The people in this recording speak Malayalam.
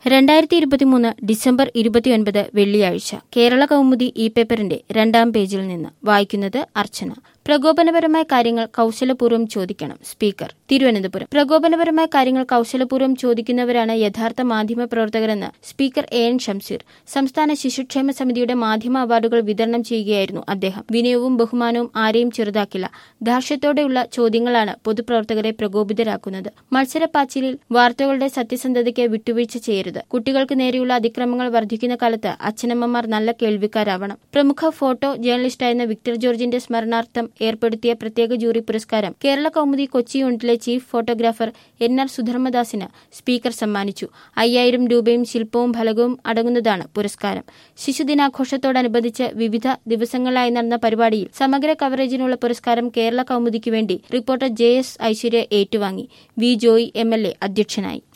രണ്ടായിരത്തി ഇരുപത്തിമൂന്ന് ഡിസംബർ ഇരുപത്തിയൊൻപത് വെള്ളിയാഴ്ച കേരള കൗമുദി ഇ പേപ്പറിന്റെ രണ്ടാം പേജിൽ നിന്ന് വായിക്കുന്നത് അർച്ചന പ്രകോപനപരമായ കാര്യങ്ങൾ കൗശലപൂർവ്വം ചോദിക്കണം സ്പീക്കർ തിരുവനന്തപുരം പ്രകോപനപരമായ കാര്യങ്ങൾ കൗശലപൂർവ്വം ചോദിക്കുന്നവരാണ് യഥാർത്ഥ മാധ്യമ പ്രവർത്തകരെന്ന് സ്പീക്കർ എ എൻ ഷംസീർ സംസ്ഥാന ശിശുക്ഷേമ സമിതിയുടെ മാധ്യമ അവാർഡുകൾ വിതരണം ചെയ്യുകയായിരുന്നു അദ്ദേഹം വിനയവും ബഹുമാനവും ആരെയും ചെറുതാക്കില്ല ധാർഷ്ട്യത്തോടെയുള്ള ചോദ്യങ്ങളാണ് പൊതുപ്രവർത്തകരെ പ്രകോപിതരാക്കുന്നത് മത്സരപ്പാച്ചിലിൽ വാർത്തകളുടെ സത്യസന്ധതയ്ക്ക് വിട്ടുവീഴ്ച ചെയ്യരുത് കുട്ടികൾക്ക് നേരെയുള്ള അതിക്രമങ്ങൾ വർദ്ധിക്കുന്ന കാലത്ത് അച്ഛനമ്മമാർ നല്ല കേൾവിക്കാരാവണം പ്രമുഖ ഫോട്ടോ ജേർണലിസ്റ്റായിരുന്ന വിക്ടർ ജോർജിന്റെ സ്മരണാർത്ഥം ഏർപ്പെടുത്തിയ പ്രത്യേക ജൂറി പുരസ്കാരം കേരള കൗമുദി കൊച്ചി യൂണിറ്റിലെ ചീഫ് ഫോട്ടോഗ്രാഫർ എൻ ആർ സുധർമ്മദാസിന് സ്പീക്കർ സമ്മാനിച്ചു അയ്യായിരം രൂപയും ശില്പവും ഫലകവും അടങ്ങുന്നതാണ് പുരസ്കാരം ശിശുദിനാഘോഷത്തോടനുബന്ധിച്ച് വിവിധ ദിവസങ്ങളിലായി നടന്ന പരിപാടിയിൽ സമഗ്ര കവറേജിനുള്ള പുരസ്കാരം കേരള കൗമുദിക്ക് വേണ്ടി റിപ്പോർട്ടർ ജെ എസ് ഐശ്വര്യ ഏറ്റുവാങ്ങി V Joy M L A അധ്യക്ഷനായി